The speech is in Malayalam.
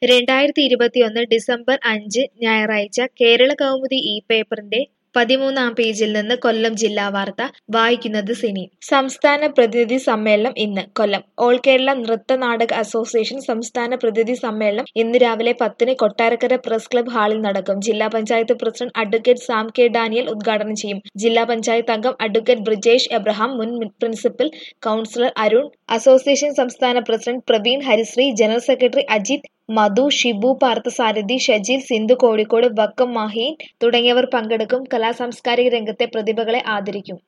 രണ്ടായിരത്തി ഇരുപത്തിയൊന്ന് ഡിസംബർ അഞ്ച് ഞായറാഴ്ച കേരള കൗമുദി ഈ പേപ്പറിന്റെ പതിമൂന്നാം പേജിൽ നിന്ന് കൊല്ലം ജില്ലാ വാർത്ത വായിക്കുന്നത് സിനി സംസ്ഥാന പ്രതിനിധി സമ്മേളനം ഇന്ന് കൊല്ലം ഓൾ കേരള നൃത്ത നാടക അസോസിയേഷൻ സംസ്ഥാന പ്രതിനിധി സമ്മേളനം ഇന്ന് രാവിലെ പത്തിന് കൊട്ടാരക്കര പ്രസ് ക്ലബ് ഹാളിൽ നടക്കും ജില്ലാ panchayat president advocate Sam K Daniel ഉദ്ഘാടനം ചെയ്യും ജില്ലാ പഞ്ചായത്ത് അംഗം അഡ്വക്കേറ്റ് ബ്രിജേഷ് എബ്രഹാം മുൻ പ്രിൻസിപ്പൽ കൗൺസിലർ അരുൺ അസോസിയേഷൻ സംസ്ഥാന president Praveen Harisree general secretary Ajith Madhu Shibu Parthasarathy Shajeel Sindhu Kozhikode Vakkom Maheen തുടങ്ങിയവർ പങ്കെടുക്കും കലാ സാംസ്കാരിക രംഗത്തെ പ്രതിഭകളെ ആദരിക്കും